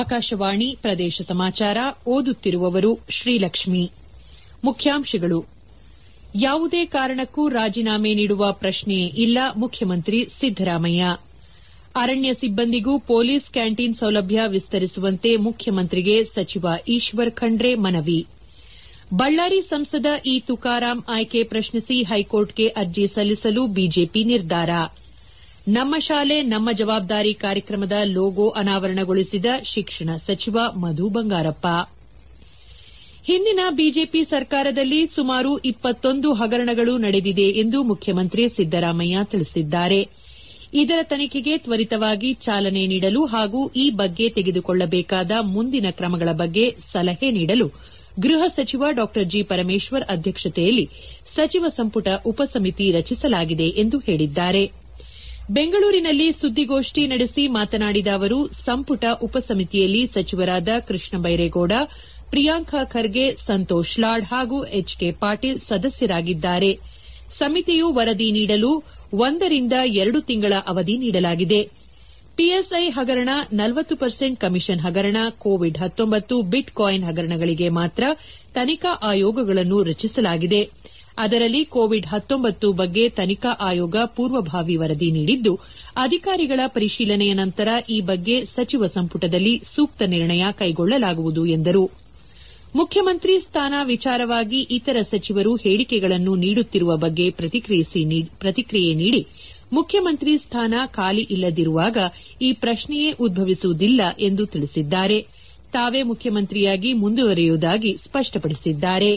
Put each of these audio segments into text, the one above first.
ಆಕಾಶವಾಣಿ ಪ್ರದೇಶ ಸಮಾಚಾರ ಓದುತ್ತಿರುವವರು ಶ್ರೀಲಕ್ಷ್ಮಿ ಮುಖ್ಯಾಂಶಗಳು ಯಾವುದೇ ಕಾರಣಕ್ಕೂ ರಾಜೀನಾಮೆ ನೀಡುವ ಪ್ರಶ್ನೆಯೇ ಇಲ್ಲ ಮುಖ್ಯಮಂತ್ರಿ ಸಿದ್ದರಾಮಯ್ಯ ಅರಣ್ಯ ಸಿಬ್ಬಂದಿಗೂ ಪೊಲೀಸ್ ಕ್ಯಾಂಟೀನ್ ಸೌಲಭ್ಯ ವಿಸ್ತರಿಸುವಂತೆ ಮುಖ್ಯಮಂತ್ರಿಗೆ ಸಚಿವ ಈಶ್ವರ್ ಖಂಡ್ರೆ ಮನವಿ ಬಳ್ಳಾರಿ ಸಂಸದ ಇ ತುಕಾರಾಂ ಆಯ್ಕೆ ಪ್ರಶ್ನಿಸಿ ಹೈಕೋರ್ಟ್ಗೆ ಅರ್ಜಿ ಸಲ್ಲಿಸಲು ಬಿಜೆಪಿ ನಿರ್ಧಾರ ನಮ್ಮ ಶಾಲೆ ನಮ್ಮ ಜವಾಬ್ದಾರಿ ಕಾರ್ಯಕ್ರಮದ ಲೋಗೋ ಅನಾವರಣಗೊಳಿಸಿದ ಶಿಕ್ಷಣ ಸಚಿವ ಮಧು ಬಂಗಾರಪ್ಪ ಹಿಂದಿನ ಬಿಜೆಪಿ ಸರ್ಕಾರದಲ್ಲಿ ಸುಮಾರು ಇಪ್ಪತ್ತೊಂದು ಹಗರಣಗಳು ನಡೆದಿದೆ ಎಂದು ಮುಖ್ಯಮಂತ್ರಿ ಸಿದ್ದರಾಮಯ್ಯ ತಿಳಿಸಿದ್ದಾರೆ ಇದರ ತನಿಖೆಗೆ ತ್ವರಿತವಾಗಿ ಚಾಲನೆ ನೀಡಲು ಹಾಗೂ ಈ ಬಗ್ಗೆ ತೆಗೆದುಕೊಳ್ಳಬೇಕಾದ ಮುಂದಿನ ಕ್ರಮಗಳ ಬಗ್ಗೆ ಸಲಹೆ ನೀಡಲು ಗೃಹ ಸಚಿವ ಡಾ ಜಿ ಪರಮೇಶ್ವರ್ ಅಧ್ಯಕ್ಷತೆಯಲ್ಲಿ ಸಚಿವ ಸಂಪುಟ ಉಪಸಮಿತಿ ರಚಿಸಲಾಗಿದೆ ಎಂದು ಹೇಳಿದ್ದಾರೆ ಬೆಂಗಳೂರಿನಲ್ಲಿ ಸುದ್ದಿಗೋಷ್ಠಿ ನಡೆಸಿ ಮಾತನಾಡಿದ ಅವರು ಸಂಪುಟ ಉಪಸಮಿತಿಯಲ್ಲಿ ಸಚಿವರಾದ ಕೃಷ್ಣ ಬೈರೇಗೌಡ ಪ್ರಿಯಾಂಕ ಖರ್ಗೆ ಸಂತೋಷ್ ಲಾಡ್ ಹಾಗೂ ಎಚ್ ಕೆ ಪಾಟೀಲ್ ಸದಸ್ಯರಾಗಿದ್ದಾರೆ ಸಮಿತಿಯು ವರದಿ ನೀಡಲು ಒಂದರಿಂದ ಎರಡು ತಿಂಗಳ ಅವಧಿ ನೀಡಲಾಗಿದೆ ಪಿಎಸ್ಐ ಹಗರಣ ನಲವತ್ತು ಪರ್ಸೆಂಟ್ ಕಮಿಷನ್ ಹಗರಣ ಕೋವಿಡ್ ಬಿಟ್ ಕಾಯಿನ್ ಹಗರಣಗಳಿಗೆ ಮಾತ್ರ ತನಿಖಾ ಆಯೋಗಗಳನ್ನು ರಚಿಸಲಾಗಿದೆ ಅದರಲ್ಲಿ ಕೋವಿಡ್ ಬಗ್ಗೆ ತನಿಖಾ ಆಯೋಗ ಪೂರ್ವಭಾವಿ ವರದಿ ನೀಡಿದ್ದು ಅಧಿಕಾರಿಗಳ ಪರಿಶೀಲನೆಯ ನಂತರ ಈ ಬಗ್ಗೆ ಸಚಿವ ಸಂಪುಟದಲ್ಲಿ ಸೂಕ್ತ ನಿರ್ಣಯ ಕೈಗೊಳ್ಳಲಾಗುವುದು ಎಂದರು ಮುಖ್ಯಮಂತ್ರಿ ಸ್ಥಾನ ವಿಚಾರವಾಗಿ ಇತರ ಸಚಿವರು ಹೇಳಿಕೆಗಳನ್ನು ನೀಡುತ್ತಿರುವ ಬಗ್ಗೆ ಪ್ರತಿಕ್ರಿಯೆ ನೀಡಿ ಮುಖ್ಯಮಂತ್ರಿ ಸ್ಥಾನ ಖಾಲಿ ಇಲ್ಲದಿರುವಾಗ ಈ ಪ್ರಶ್ನೆಯೇ ಉದ್ಭವಿಸುವುದಿಲ್ಲ ಎಂದು ತಿಳಿಸಿದ್ದಾರೆ ತಾವೇ ಮುಖ್ಯಮಂತ್ರಿಯಾಗಿ ಮುಂದುವರಿಯುವುದಾಗಿ ಸ್ಪಷ್ಟಪಡಿಸಿದ್ದಾರೆ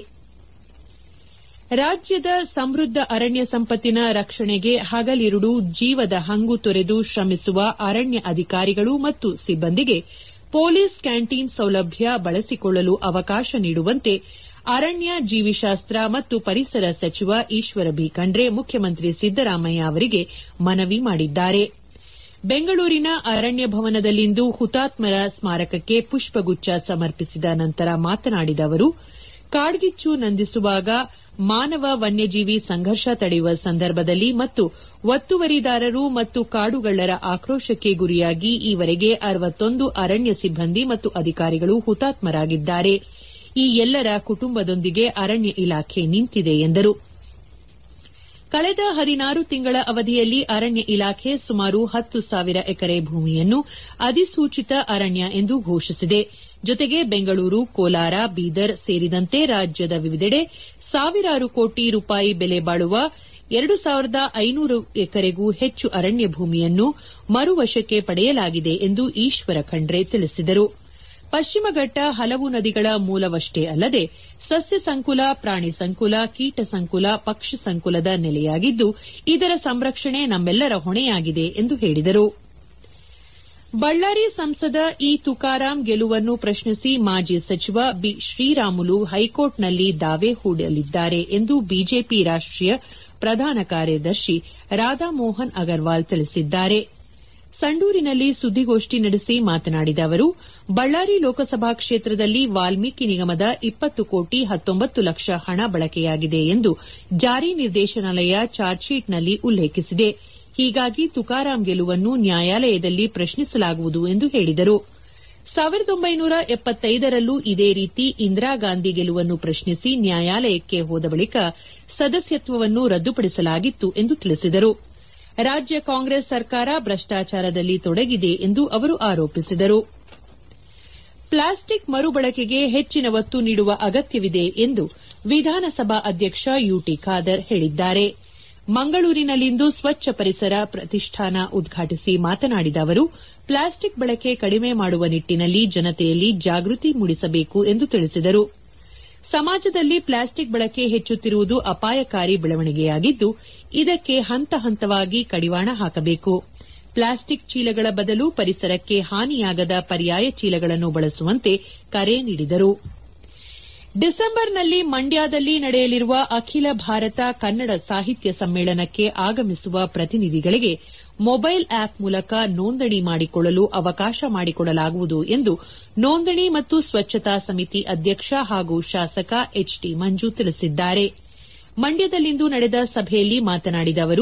ರಾಜ್ಯದ ಸಮೃದ್ದ ಅರಣ್ಯ ಸಂಪತ್ತಿನ ರಕ್ಷಣೆಗೆ ಹಗಲಿರುಳು ಜೀವದ ಹಂಗು ತೊರೆದು ಶ್ರಮಿಸುವ ಅರಣ್ಯ ಅಧಿಕಾರಿಗಳು ಮತ್ತು ಸಿಬ್ಬಂದಿಗೆ ಪೊಲೀಸ್ ಕ್ಯಾಂಟೀನ್ ಸೌಲಭ್ಯ ಬಳಸಿಕೊಳ್ಳಲು ಅವಕಾಶ ನೀಡುವಂತೆ ಅರಣ್ಯ ಜೀವಿಶಾಸ್ತ್ರ ಮತ್ತು ಪರಿಸರ ಸಚಿವ ಈಶ್ವರ ಬಿ ಖಂಡ್ರೆ ಮುಖ್ಯಮಂತ್ರಿ ಸಿದ್ದರಾಮಯ್ಯ ಅವರಿಗೆ ಮನವಿ ಮಾಡಿದ್ದಾರೆ ಬೆಂಗಳೂರಿನ ಅರಣ್ಯ ಭವನದಲ್ಲಿಂದು ಹುತಾತ್ಮರ ಸ್ಮಾರಕಕ್ಕೆ ಪುಷ್ಪಗುಚ್ಛ ಸಮರ್ಪಿಸಿದ ನಂತರ ಮಾತನಾಡಿದ ಅವರು ಕಾಡ್ಗಿಚ್ಚು ನಂದಿಸುವಾಗ ಮಾನವ ವನ್ಯಜೀವಿ ಸಂಘರ್ಷ ತಡೆಯುವ ಸಂದರ್ಭದಲ್ಲಿ ಮತ್ತು ಒತ್ತುವರಿದಾರರು ಮತ್ತು ಕಾಡುಗಳ್ಳರ ಆಕ್ರೋಶಕ್ಕೆ ಗುರಿಯಾಗಿ ಈವರೆಗೆ ಅರಣ್ಯ ಸಿಬ್ಬಂದಿ ಮತ್ತು ಅಧಿಕಾರಿಗಳು ಹುತಾತ್ಮರಾಗಿದ್ದಾರೆ ಈ ಎಲ್ಲರ ಕುಟುಂಬದೊಂದಿಗೆ ಅರಣ್ಯ ಇಲಾಖೆ ನಿಂತಿದೆ ಎಂದರು ಕಳೆದ ಹದಿನಾರು ತಿಂಗಳ ಅವಧಿಯಲ್ಲಿ ಅರಣ್ಯ ಇಲಾಖೆ ಸುಮಾರು ಹತ್ತು ಸಾವಿರ ಎಕರೆ ಭೂಮಿಯನ್ನು ಅಧಿಸೂಚಿತ ಅರಣ್ಯ ಎಂದು ಘೋಷಿಸಿದೆ ಜೊತೆಗೆ ಬೆಂಗಳೂರು ಕೋಲಾರ ಬೀದರ್ ಸೇರಿದಂತೆ ರಾಜ್ಯದ ವಿವಿಧೆಡೆ ಸಾವಿರಾರು ಕೋಟಿ ರೂಪಾಯಿ ಬೆಲೆ ಬಾಳುವ ಎರಡು ಸಾವಿರದ ಐನೂರು ಎಕರೆಗೂ ಹೆಚ್ಚು ಅರಣ್ಯ ಭೂಮಿಯನ್ನು ಮರುವಶಕ್ಕೆ ಪಡೆಯಲಾಗಿದೆ ಎಂದು ಈಶ್ವರ ಖಂಡ್ರೆ ತಿಳಿಸಿದರು ಪಶ್ಚಿಮಘಟ್ಟ ಹಲವು ನದಿಗಳ ಮೂಲವಷ್ಟೇ ಅಲ್ಲದೆ ಸಸ್ಯ ಸಂಕುಲ ಪ್ರಾಣಿ ಸಂಕುಲ ಕೀಟ ಸಂಕುಲ ಪಕ್ಷಿ ಸಂಕುಲದ ನೆಲೆಯಾಗಿದ್ದು ಇದರ ಸಂರಕ್ಷಣೆ ನಮ್ಮೆಲ್ಲರ ಹೊಣೆಯಾಗಿದೆ ಎಂದು ಹೇಳಿದರು ಬಳ್ಳಾರಿ ಸಂಸದ ಇ ತುಕಾರಾಂ ಗೆಲುವನ್ನು ಪ್ರಶ್ನಿಸಿ ಮಾಜಿ ಸಚಿವ ಬಿ ಶ್ರೀರಾಮುಲು ಹೈಕೋರ್ಟ್ನಲ್ಲಿ ದಾವೆ ಹೂಡಲಿದ್ದಾರೆ ಎಂದು ಬಿಜೆಪಿ ರಾಷ್ಟೀಯ ಪ್ರಧಾನ ಕಾರ್ಯದರ್ಶಿ ರಾಧಾಮೋಹನ್ ಅಗರ್ವಾಲ್ ತಿಳಿಸಿದ್ದಾರೆ ಸಂಡೂರಿನಲ್ಲಿ ಸುದ್ದಿಗೋಷ್ಠಿ ನಡೆಸಿ ಮಾತನಾಡಿದ ಅವರು ಬಳ್ಳಾರಿ ಲೋಕಸಭಾ ಕ್ಷೇತ್ರದಲ್ಲಿ ವಾಲ್ಮೀಕಿ ನಿಗಮದ ಇಪ್ಪತ್ತು ಕೋಟಿ ಹತ್ತೊಂಬತ್ತು ಲಕ್ಷ ಹಣ ಬಳಕೆಯಾಗಿದೆ ಎಂದು ಜಾರಿ ನಿರ್ದೇಶನಾಲಯ ಚಾರ್ಜ್ಶೀಟ್ನಲ್ಲಿ ಉಲ್ಲೇಖಿಸಿದೆ ಹೀಗಾಗಿ ತುಕಾರಾಂ ಗೆಲುವನ್ನು ನ್ಯಾಯಾಲಯದಲ್ಲಿ ಪ್ರಶ್ನಿಸಲಾಗುವುದು ಎಂದು ಹೇಳಿದರು ರಲ್ಲೂ ಇದೇ ರೀತಿ ಇಂದಿರಾಗಾಂಧಿ ಗೆಲುವನ್ನು ಪ್ರಶ್ನಿಸಿ ನ್ಯಾಯಾಲಯಕ್ಕೆ ಹೋದ ಬಳಿಕ ಸದಸ್ಯತ್ವವನ್ನು ರದ್ದುಪಡಿಸಲಾಗಿತ್ತು ಎಂದು ತಿಳಿಸಿದರು ರಾಜ್ಯ ಕಾಂಗ್ರೆಸ್ ಸರ್ಕಾರ ಭ್ರಷ್ಟಾಚಾರದಲ್ಲಿ ತೊಡಗಿದೆ ಎಂದು ಅವರು ಆರೋಪಿಸಿದರು ಪ್ಲಾಸ್ಟಿಕ್ ಮರುಬಳಕೆಗೆ ಹೆಚ್ಚಿನ ಒತ್ತು ನೀಡುವ ಅಗತ್ಯವಿದೆ ಎಂದು ವಿಧಾನಸಭಾ ಅಧ್ಯಕ್ಷ ಯುಟಿ ಖಾದರ್ ಹೇಳಿದ್ದಾರೆ ಮಂಗಳೂರಿನಲ್ಲಿಂದು ಸ್ವಚ್ಛ ಪರಿಸರ ಪ್ರತಿಷ್ಠಾನ ಉದ್ಘಾಟಿಸಿ ಮಾತನಾಡಿದ ಅವರು ಪ್ಲಾಸ್ಟಿಕ್ ಬಳಕೆ ಕಡಿಮೆ ಮಾಡುವ ನಿಟ್ಟಿನಲ್ಲಿ ಜನತೆಯಲ್ಲಿ ಜಾಗೃತಿ ಮೂಡಿಸಬೇಕು ಎಂದು ತಿಳಿಸಿದರು ಸಮಾಜದಲ್ಲಿ ಪ್ಲಾಸ್ಟಿಕ್ ಬಳಕೆ ಹೆಚ್ಚುತ್ತಿರುವುದು ಅಪಾಯಕಾರಿ ಬೆಳವಣಿಗೆಯಾಗಿದ್ದು ಇದಕ್ಕೆ ಹಂತ ಹಂತವಾಗಿ ಕಡಿವಾಣ ಹಾಕಬೇಕು ಪ್ಲಾಸ್ಟಿಕ್ ಚೀಲಗಳ ಬದಲು ಪರಿಸರಕ್ಕೆ ಹಾನಿಯಾಗದ ಪರ್ಯಾಯ ಚೀಲಗಳನ್ನು ಬಳಸುವಂತೆ ಕರೆ ನೀಡಿದರು ಡಿಸೆಂಬರ್ನಲ್ಲಿ ಮಂಡ್ಯದಲ್ಲಿ ನಡೆಯಲಿರುವ ಅಖಿಲ ಭಾರತ ಕನ್ನಡ ಸಾಹಿತ್ಯ ಸಮ್ಮೇಳನಕ್ಕೆ ಆಗಮಿಸುವ ಪ್ರತಿನಿಧಿಗಳಿಗೆ ಮೊಬೈಲ್ ಆಪ್ ಮೂಲಕ ನೋಂದಣಿ ಮಾಡಿಕೊಳ್ಳಲು ಅವಕಾಶ ಮಾಡಿಕೊಡಲಾಗುವುದು ಎಂದು ನೋಂದಣಿ ಮತ್ತು ಸ್ವಚ್ಛತಾ ಸಮಿತಿ ಅಧ್ಯಕ್ಷ ಹಾಗೂ ಶಾಸಕ ಎಚ್ ಟಿ ಮಂಜು ತಿಳಿಸಿದ್ದಾರೆ ಮಂಡ್ಯದಲ್ಲಿಂದು ನಡೆದ ಸಭೆಯಲ್ಲಿ ಮಾತನಾಡಿದ ಅವರು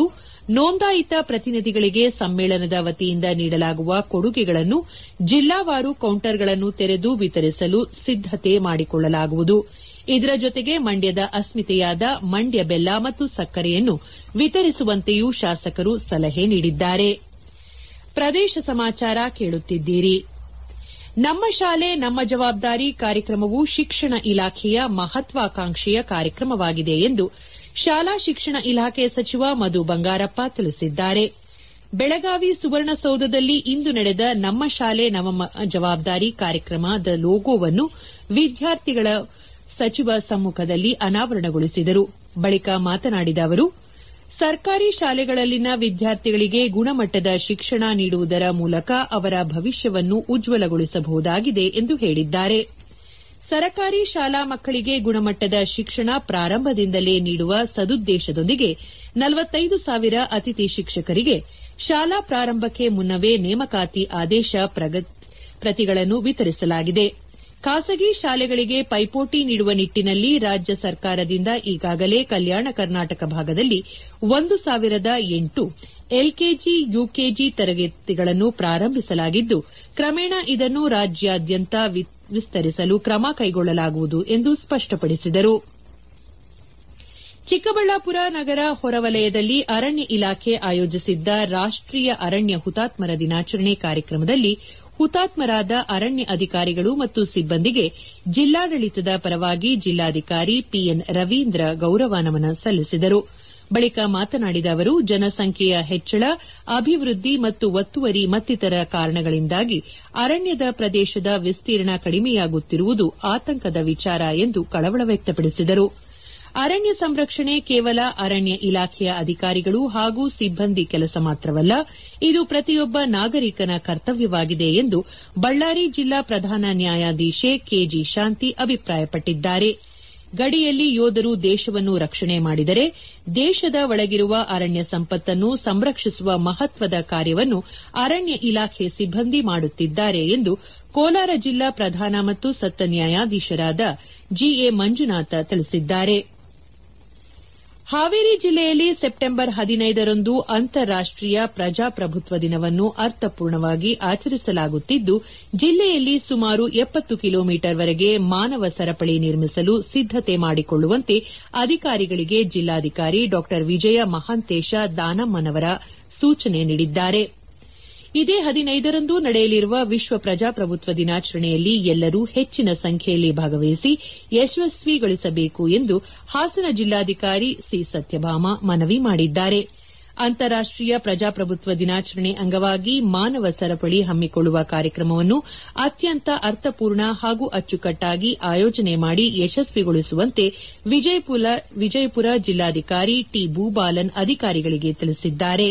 ನೋಂದಾಯಿತ ಪ್ರತಿನಿಧಿಗಳಿಗೆ ಸಮ್ಮೇಳನದ ವತಿಯಿಂದ ನೀಡಲಾಗುವ ಕೊಡುಗೆಗಳನ್ನು ಜಿಲ್ಲಾವಾರು ಕೌಂಟರ್ಗಳನ್ನು ತೆರೆದು ವಿತರಿಸಲು ಸಿದ್ದತೆ ಮಾಡಿಕೊಳ್ಳಲಾಗುವುದು ಇದರ ಜೊತೆಗೆ ಮಂಡ್ಯದ ಅಸ್ಮಿತೆಯಾದ ಮಂಡ್ಯ ಬೆಲ್ಲ ಮತ್ತು ಸಕ್ಕರೆಯನ್ನು ವಿತರಿಸುವಂತೆಯೂ ಶಾಸಕರು ಸಲಹೆ ನೀಡಿದ್ದಾರೆ ಪ್ರದೇಶ ಸಮಾಚಾರ ಕೇಳುತ್ತಿದ್ದೀರಿ ನಮ್ಮ ಶಾಲೆ ನಮ್ಮ ಜವಾಬ್ದಾರಿ ಕಾರ್ಯಕ್ರಮವು ಶಿಕ್ಷಣ ಇಲಾಖೆಯ ಮಹತ್ವಾಕಾಂಕ್ಷೆಯ ಕಾರ್ಯಕ್ರಮವಾಗಿದೆ ಎಂದು ಶಾಲಾ ಶಿಕ್ಷಣ ಇಲಾಖೆ ಸಚಿವ ಮಧು ಬಂಗಾರಪ್ಪ ತಿಳಿಸಿದ್ದಾರೆ ಬೆಳಗಾವಿ ಸುವರ್ಣಸೌಧದಲ್ಲಿ ಇಂದು ನಡೆದ ನಮ್ಮ ಶಾಲೆ ನಮ್ಮ ಜವಾಬ್ದಾರಿ ಕಾರ್ಯಕ್ರಮದ ಲೋಗೋವನ್ನು ವಿದ್ಯಾರ್ಥಿಗಳ ಸಚಿವ ಸಮ್ಮುಖದಲ್ಲಿ ಅನಾವರಣಗೊಳಿಸಿದರು ಬಳಿಕ ಮಾತನಾಡಿದ ಅವರು ಸರ್ಕಾರಿ ಶಾಲೆಗಳಲ್ಲಿನ ವಿದ್ಯಾರ್ಥಿಗಳಿಗೆ ಗುಣಮಟ್ಟದ ಶಿಕ್ಷಣ ನೀಡುವುದರ ಮೂಲಕ ಅವರ ಭವಿಷ್ಯವನ್ನು ಉಜ್ವಲಗೊಳಿಸಬಹುದಾಗಿದೆ ಎಂದು ಹೇಳಿದ್ದಾರೆ ಸರಕಾರಿ ಶಾಲಾ ಮಕ್ಕಳಿಗೆ ಗುಣಮಟ್ಟದ ಶಿಕ್ಷಣ ಪ್ರಾರಂಭದಿಂದಲೇ ನೀಡುವ ಸದುದ್ದೇಶದೊಂದಿಗೆ ನಲವತ್ತೈದು ಸಾವಿರ ಅತಿಥಿ ಶಿಕ್ಷಕರಿಗೆ ಶಾಲಾ ಪ್ರಾರಂಭಕ್ಕೆ ಮುನ್ನವೇ ನೇಮಕಾತಿ ಆದೇಶ ಪ್ರತಿಗಳನ್ನು ವಿತರಿಸಲಾಗಿದೆ ಖಾಸಗಿ ಶಾಲೆಗಳಿಗೆ ಪೈಪೋಟಿ ನೀಡುವ ನಿಟ್ಟಿನಲ್ಲಿ ರಾಜ್ಯ ಸರ್ಕಾರದಿಂದ ಈಗಾಗಲೇ ಕಲ್ಯಾಣ ಕರ್ನಾಟಕ ಭಾಗದಲ್ಲಿ ಒಂದು ಸಾವಿರದ ಎಂಟು ಎಲ್ಕೆಜಿ ಯುಕೆಜಿ ತರಗತಿಗಳನ್ನು ಪ್ರಾರಂಭಿಸಲಾಗಿದ್ದು ಕ್ರಮೇಣ ಇದನ್ನು ರಾಜ್ಯಾದ್ಯಂತ ವಿಸ್ತರಿಸಲು ಕ್ರಮ ಕೈಗೊಳ್ಳಲಾಗುವುದು ಎಂದು ಸ್ಪಷ್ಟಪಡಿಸಿದರು ಚಿಕ್ಕಬಳ್ಳಾಪುರ ನಗರ ಹೊರವಲಯದಲ್ಲಿ ಅರಣ್ಯ ಇಲಾಖೆ ಆಯೋಜಿಸಿದ್ದ ರಾಷ್ಟೀಯ ಅರಣ್ಯ ಹುತಾತ್ಮರ ದಿನಾಚರಣೆ ಕಾರ್ಯಕ್ರಮದಲ್ಲಿ ಹುತಾತ್ಮರಾದ ಅರಣ್ಯ ಅಧಿಕಾರಿಗಳು ಮತ್ತು ಸಿಬ್ಬಂದಿಗೆ ಜಿಲ್ಲಾಡಳಿತದ ಪರವಾಗಿ ಜಿಲ್ಲಾಧಿಕಾರಿ ಪಿಎನ್ ರವೀಂದ್ರ ಗೌರವ ನಮನ ಸಲ್ಲಿಸಿದರು ಬಳಿಕ ಮಾತನಾಡಿದ ಅವರು ಜನಸಂಖ್ಯೆಯ ಹೆಚ್ಚಳ ಅಭಿವೃದ್ಧಿ ಮತ್ತು ಒತ್ತುವರಿ ಮತ್ತಿತರ ಕಾರಣಗಳಿಂದಾಗಿ ಅರಣ್ಯದ ಪ್ರದೇಶದ ವಿಸ್ತೀರ್ಣ ಕಡಿಮೆಯಾಗುತ್ತಿರುವುದು ಆತಂಕದ ವಿಚಾರ ಎಂದು ಕಳವಳ ವ್ಯಕ್ತಪಡಿಸಿದರು ಅರಣ್ಯ ಸಂರಕ್ಷಣೆ ಕೇವಲ ಅರಣ್ಯ ಇಲಾಖೆಯ ಅಧಿಕಾರಿಗಳು ಹಾಗೂ ಸಿಬ್ಬಂದಿ ಕೆಲಸ ಮಾತ್ರವಲ್ಲ ಇದು ಪ್ರತಿಯೊಬ್ಬ ನಾಗರಿಕನ ಕರ್ತವ್ಯವಾಗಿದೆ ಎಂದು ಬಳ್ಳಾರಿ ಜಿಲ್ಲಾ ಪ್ರಧಾನ ನ್ಯಾಯಾಧೀಶೆ ಕೆಜಿ ಶಾಂತಿ ಅಭಿಪ್ರಾಯಪಟ್ಟಿದ್ದಾರೆ ಗಡಿಯಲ್ಲಿ ಯೋಧರು ದೇಶವನ್ನು ರಕ್ಷಣೆ ಮಾಡಿದರೆ ದೇಶದ ಒಳಗಿರುವ ಅರಣ್ಯ ಸಂಪತ್ತನ್ನು ಸಂರಕ್ಷಿಸುವ ಮಹತ್ವದ ಕಾರ್ಯವನ್ನು ಅರಣ್ಯ ಇಲಾಖೆ ಸಿಬ್ಬಂದಿ ಮಾಡುತ್ತಿದ್ದಾರೆ ಎಂದು ಕೋಲಾರ ಜಿಲ್ಲಾ ಪ್ರಧಾನ ಮತ್ತು ಸತ್ತ ನ್ಯಾಯಾಧೀಶರಾದ ಜಿಎ ಮಂಜುನಾಥ ತಿಳಿಸಿದ್ದಾರೆ ಹಾವೇರಿ ಜಿಲ್ಲೆಯಲ್ಲಿ ಸೆಪ್ಟೆಂಬರ್ ಹದಿನೈದರಂದು ಅಂತಾರಾಷ್ಟೀಯ ಪ್ರಜಾಪ್ರಭುತ್ವ ದಿನವನ್ನು ಅರ್ಥಪೂರ್ಣವಾಗಿ ಆಚರಿಸಲಾಗುತ್ತಿದ್ದು ಜಿಲ್ಲೆಯಲ್ಲಿ ಸುಮಾರು ಎಪ್ಪತ್ತು ಕಿಲೋಮೀಟರ್ವರೆಗೆ ಮಾನವ ಸರಪಳಿ ನಿರ್ಮಿಸಲು ಸಿದ್ದತೆ ಮಾಡಿಕೊಳ್ಳುವಂತೆ ಅಧಿಕಾರಿಗಳಿಗೆ ಜಿಲ್ಲಾಧಿಕಾರಿ ಡಾ ವಿಜಯ ಮಹಾಂತೇಶ ದಾನಮ್ಮನವರ ಸೂಚನೆ ನೀಡಿದ್ದಾರೆ ಇದೇ ಹದಿನೈದರಂದು ನಡೆಯಲಿರುವ ವಿಶ್ವ ಪ್ರಜಾಪ್ರಭುತ್ವ ದಿನಾಚರಣೆಯಲ್ಲಿ ಎಲ್ಲರೂ ಹೆಚ್ಚಿನ ಸಂಖ್ಯೆಯಲ್ಲಿ ಭಾಗವಹಿಸಿ ಯಶಸ್ವಿಗೊಳಿಸಬೇಕು ಎಂದು ಹಾಸನ ಜಿಲ್ಲಾಧಿಕಾರಿ ಸಿ ಸತ್ಯಭಾಮ ಮನವಿ ಮಾಡಿದ್ದಾರೆ ಅಂತಾರಾಷ್ಟೀಯ ಪ್ರಜಾಪ್ರಭುತ್ವ ದಿನಾಚರಣೆ ಅಂಗವಾಗಿ ಮಾನವ ಸರಪಳಿ ಹಮ್ಮಿಕೊಳ್ಳುವ ಕಾರ್ಯಕ್ರಮವನ್ನು ಅತ್ಯಂತ ಅರ್ಥಪೂರ್ಣ ಹಾಗೂ ಅಚ್ಚುಕಟ್ಟಾಗಿ ಆಯೋಜನೆ ಮಾಡಿ ಯಶಸ್ವಿಗೊಳಿಸುವಂತೆ ವಿಜಯಪುರ ಜಿಲ್ಲಾಧಿಕಾರಿ ಟಿ ಭೂಬಾಲನ್ ಅಧಿಕಾರಿಗಳಿಗೆ ತಿಳಿಸಿದ್ದಾರೆ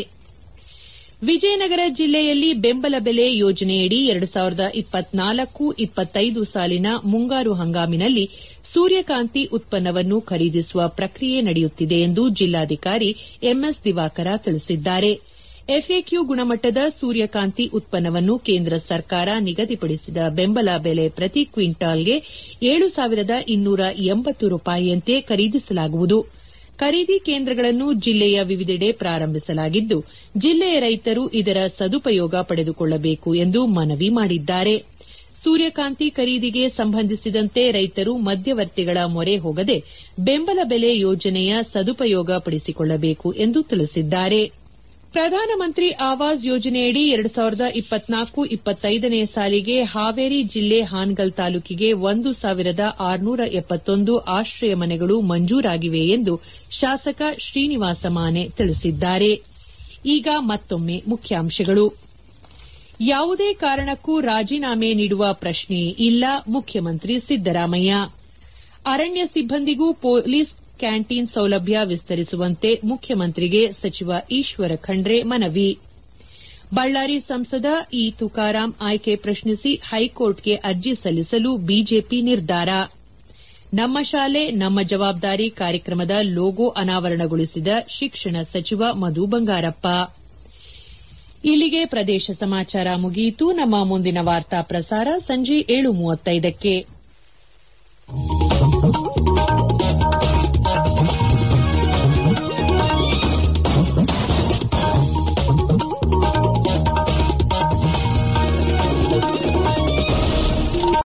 ವಿಜಯನಗರ ಜಿಲ್ಲೆಯಲ್ಲಿ ಬೆಂಬಲ ಬೆಲೆ ಯೋಜನೆಯಡಿ ಎರಡು ಸಾವಿರದ ಇಪ್ಪತ್ನಾಲ್ಕು ಇಪ್ಪತ್ತೈದು ಸಾಲಿನ ಮುಂಗಾರು ಹಂಗಾಮಿನಲ್ಲಿ ಸೂರ್ಯಕಾಂತಿ ಉತ್ಪನ್ನವನ್ನು ಖರೀದಿಸುವ ಪ್ರಕ್ರಿಯೆ ನಡೆಯುತ್ತಿದೆ ಎಂದು ಜಿಲ್ಲಾಧಿಕಾರಿ ಎಂಎಸ್ ದಿವಾಕರ ತಿಳಿಸಿದ್ದಾರೆ ಎಫ್ಎಕ್ಯೂ ಗುಣಮಟ್ಟದ ಸೂರ್ಯಕಾಂತಿ ಉತ್ಪನ್ನವನ್ನು ಕೇಂದ್ರ ಸರ್ಕಾರ ನಿಗದಿಪಡಿಸಿದ ಬೆಂಬಲ ಬೆಲೆ ಪ್ರತಿ ಕ್ವಿಂಟಾಲ್ಗೆ ಏಳು ಸಾವಿರದ ಇನ್ನೂರ ಎಂಬತ್ತು ರೂಪಾಯಿಯಂತೆ ಖರೀದಿಸಲಾಗುವುದು ಖರೀದಿ ಕೇಂದ್ರಗಳನ್ನು ಜಿಲ್ಲೆಯ ವಿವಿಧೆಡೆ ಪ್ರಾರಂಭಿಸಲಾಗಿದ್ದು ಜಿಲ್ಲೆಯ ರೈತರು ಇದರ ಸದುಪಯೋಗ ಪಡೆದುಕೊಳ್ಳಬೇಕು ಎಂದು ಮನವಿ ಮಾಡಿದ್ದಾರೆ ಸೂರ್ಯಕಾಂತಿ ಖರೀದಿಗೆ ಸಂಬಂಧಿಸಿದಂತೆ ರೈತರು ಮಧ್ಯವರ್ತಿಗಳ ಮೊರೆ ಹೋಗದೆ ಬೆಂಬಲ ಬೆಲೆ ಯೋಜನೆಯ ಸದುಪಯೋಗ ಪಡಿಸಿಕೊಳ್ಳಬೇಕು ಎಂದು ತಿಳಿಸಿದ್ದಾರೆ ಪ್ರಧಾನಮಂತ್ರಿ ಆವಾಸ್ ಯೋಜನೆಯಡಿ ಎರಡು ಸಾವಿರದ ಇಪ್ಪತ್ನಾಲ್ಕು ಇಪ್ಪತ್ತೈದನೇ ಸಾಲಿಗೆ ಹಾವೇರಿ ಜಿಲ್ಲೆ ಹಾನಗಲ್ ತಾಲೂಕಿಗೆ ಒಂದು ಸಾವಿರದ ಆರುನೂರ ಎಪ್ಪತ್ತೊಂದು ಆಶ್ರಯ ಮನೆಗಳು ಮಂಜೂರಾಗಿವೆ ಎಂದು ಶಾಸಕ ಶ್ರೀನಿವಾಸ ಮಾನೆ ತಿಳಿಸಿದ್ದಾರೆ ಈಗ ಮತ್ತೊಮ್ಮೆ ಮುಖ್ಯಾಂಶಗಳು ಯಾವುದೇ ಕಾರಣಕ್ಕೂ ರಾಜೀನಾಮೆ ನೀಡುವ ಪ್ರಶ್ನೆಯೇ ಇಲ್ಲ ಮುಖ್ಯಮಂತ್ರಿ ಸಿದ್ದರಾಮಯ್ಯ ಅರಣ್ಯ ಸಿಬ್ಬಂದಿಗೂ ಪೊಲೀಸ್ ಕ್ಯಾಂಟೀನ್ ಸೌಲಭ್ಯ ವಿಸ್ತರಿಸುವಂತೆ ಮುಖ್ಯಮಂತ್ರಿಗೆ ಸಚಿವ ಈಶ್ವರ ಖಂಡ್ರೆ ಮನವಿ ಬಳ್ಳಾರಿ ಸಂಸದ ಇ ತುಕಾರಾಂ ಆಯ್ಕೆ ಪ್ರಶ್ನಿಸಿ ಹೈಕೋರ್ಟ್ಗೆ ಅರ್ಜಿ ಸಲ್ಲಿಸಲು ಬಿಜೆಪಿ ನಿರ್ಧಾರ ನಮ್ಮ ಶಾಲೆ ನಮ್ಮ ಜವಾಬ್ದಾರಿ ಕಾರ್ಯಕ್ರಮದ ಲೋಗೋ ಅನಾವರಣಗೊಳಿಸಿದ ಶಿಕ್ಷಣ ಸಚಿವ ಮಧು ಬಂಗಾರಪ್ಪ ಇಲ್ಲಿಗೆ ಪ್ರದೇಶ ಸಮಾಚಾರ ಮುಗಿಯಿತು ನಮ್ಮ ಮುಂದಿನ ವಾರ್ತಾ ಪ್ರಸಾರ ಸಂಜೆ ಏಳು ಮೂವತ್ತೈದಕ್ಕೆ